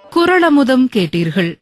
குரளமுதம் கேட்டீர்கள்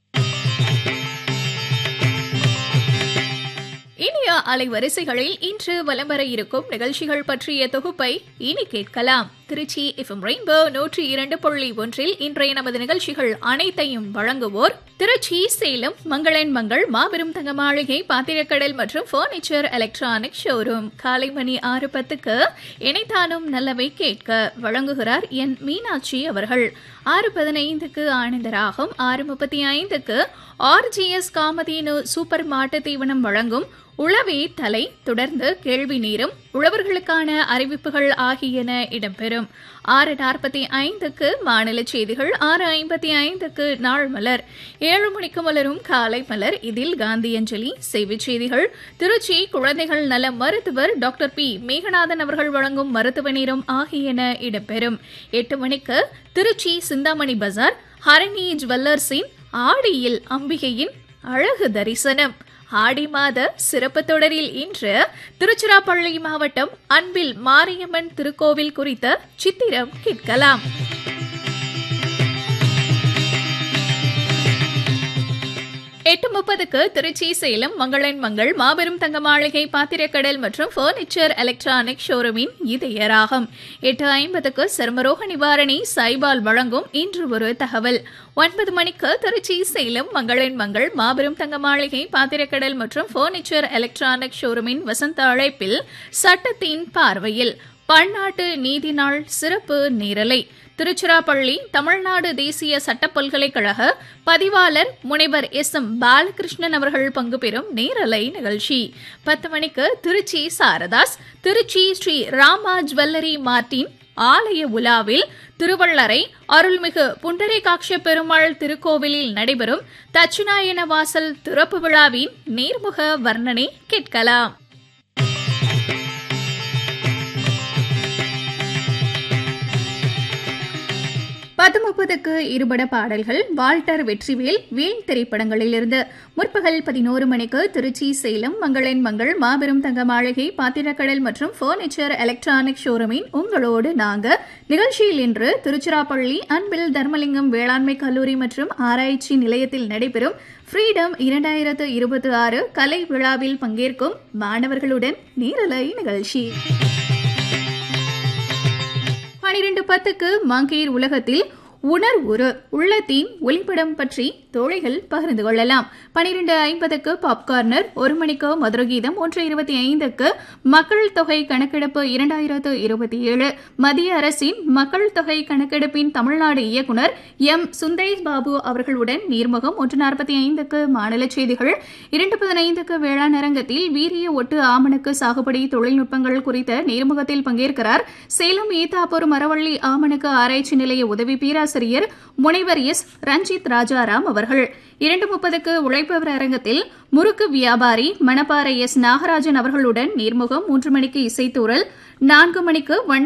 இனிய அலைவரிசைகளில் இன்று வலம் வர இருக்கும் நிகழ்ச்சிகள் பற்றிய தொகுப்பை இனி கேட்கலாம் திருச்சி எஃப்எம் ரெயின்போ நூற்றி இரண்டு புள்ளி ஒன்றில் இன்றைய நமது நிகழ்ச்சிகள் அனைத்தையும் வழங்குவோர் திருச்சி சேலம் மங்களன் மங்கள் மாபெரும் தங்க மாளிகை பாத்திரக்கடல் மற்றும் பர்னிச்சர் எலக்ட்ரானிக் ஷோரூம் காலை மணி ஆறு பத்துக்கு இணைத்தானும் நல்லவை கேட்க வழங்குகிறார் என் மீனாட்சி அவர்கள் ஆறு பதினைந்துக்கு ஆனந்தராகும் ஆறு முப்பத்தி ஐந்துக்கு ஆர்ஜிஎஸ் காமதேனு சூப்பர் மாட்டு தீவனம் வழங்கும் உளவே தலை தொடர்ந்து கேள்வி நேரம் உழவர்களுக்கான அறிவிப்புகள் ஆகியன இடம்பெறும் ஆறு நாற்பத்தி ஐந்துக்கு மாநில செய்திகள் ஆறு ஐம்பத்தி ஐந்துக்கு நாள் மலர் ஏழு மணிக்கு மலரும் காலை மலர் இதில் காந்தியஞ்சலி செய்திச் செய்திகள் திருச்சி குழந்தைகள் நல மருத்துவர் டாக்டர் பி மேகநாதன் அவர்கள் வழங்கும் மருத்துவ நேரம் ஆகியன இடம்பெறும் எட்டு மணிக்கு திருச்சி சிந்தாமணி பஜார் ஹரணி ஜுவல்லர்ஸின் ஆடியில் அம்பிகையின் அழகு தரிசனம் ஆடி மாத சிறப்பு தொடரில் இன்று திருச்சிராப்பள்ளி மாவட்டம் அன்பில் மாரியம்மன் திருக்கோவில் குறித்த சித்திரம் கேட்கலாம் எட்டு முப்பதுக்கு திருச்சி சேலம் மங்களன் மங்கள் மாபெரும் தங்க மாளிகை பாத்திரக்கடல் மற்றும் பர்னிச்சர் எலக்ட்ரானிக் ஷோரூமின் இதயராகும் எட்டு ஐம்பதுக்கு சர்மரோக நிவாரணி சைபால் வழங்கும் இன்று ஒரு தகவல் ஒன்பது மணிக்கு திருச்சி சேலம் மங்களன் மங்கள் மாபெரும் தங்க மாளிகை பாத்திரக்கடல் மற்றும் பர்னிச்சர் எலக்ட்ரானிக் ஷோரூமின் வசந்த அழைப்பில் சட்டத்தின் பார்வையில் பன்னாட்டு நீதி நாள் சிறப்பு நேரலை திருச்சிராப்பள்ளி தமிழ்நாடு தேசிய சட்டப் பல்கலைக்கழக பதிவாளர் முனைவர் எஸ் எம் பாலகிருஷ்ணன் அவர்கள் பங்கு பெறும் நேரலை நிகழ்ச்சி பத்து மணிக்கு திருச்சி சாரதாஸ் திருச்சி ஸ்ரீ ராமா ஜுவல்லரி மார்ட்டின் ஆலய உலாவில் திருவள்ளரை அருள்மிகு புண்டரீகாட்ச பெருமாள் திருக்கோவிலில் நடைபெறும் தட்சிணாயன வாசல் திறப்பு விழாவின் நேர்முக வர்ணனை கேட்கலாம் பத்து முப்பதுக்கு இருபட பாடல்கள் வால்டர் வெற்றிவேல் வேல் திரைப்படங்களிலிருந்து முற்பகல் பதினோரு மணிக்கு திருச்சி சேலம் மங்களன் மங்கள் மாபெரும் தங்க மாளிகை பாத்திரக்கடல் மற்றும் பர்னிச்சர் எலக்ட்ரானிக் ஷோரூமின் உங்களோடு நாங்க நிகழ்ச்சியில் இன்று திருச்சிராப்பள்ளி அன்பில் தர்மலிங்கம் வேளாண்மை கல்லூரி மற்றும் ஆராய்ச்சி நிலையத்தில் நடைபெறும் ஃப்ரீடம் இரண்டாயிரத்து இருபத்தி ஆறு கலை விழாவில் பங்கேற்கும் மாணவர்களுடன் நேரலை நிகழ்ச்சி பனிரெண்டு பத்துக்கு மங்கேர் உலகத்தில் உணர்வுரு உள்ளத்தின் ஒளிப்படம் பற்றி தோழிகள் பகிர்ந்து கொள்ளலாம் பனிரெண்டு ஐம்பதுக்கு பாப்கார்னர் ஒரு மணிக்கு மதுரகீதம் ஒன்று இருபத்தி ஐந்துக்கு மக்கள் தொகை கணக்கெடுப்பு இரண்டாயிரத்து இருபத்தி ஏழு மத்திய அரசின் மக்கள் தொகை கணக்கெடுப்பின் தமிழ்நாடு இயக்குநர் எம் சுந்தரேஷ் பாபு அவர்களுடன் நீர்முகம் ஒன்று நாற்பத்தி ஐந்துக்கு மாநில செய்திகள் இரண்டு பதினைந்துக்கு வேளாண் அரங்கத்தில் வீரிய ஒட்டு ஆமணக்கு சாகுபடி தொழில்நுட்பங்கள் குறித்த நேர்முகத்தில் பங்கேற்கிறார் சேலம் ஈத்தாப்பூர் மரவள்ளி ஆமணக்கு ஆராய்ச்சி நிலைய உதவி பேராசிரியர் முனைவர் எஸ் ரஞ்சித் ராஜாராம் அவர்கள் இரண்டு முப்பதுக்கு உழைப்பவர் அரங்கத்தில் முறுக்கு வியாபாரி மணப்பாறை எஸ் நாகராஜன் அவர்களுடன் நேர்முகம் மூன்று மணிக்கு இசைத்தூரல் நான்கு மணிக்கு வண்ண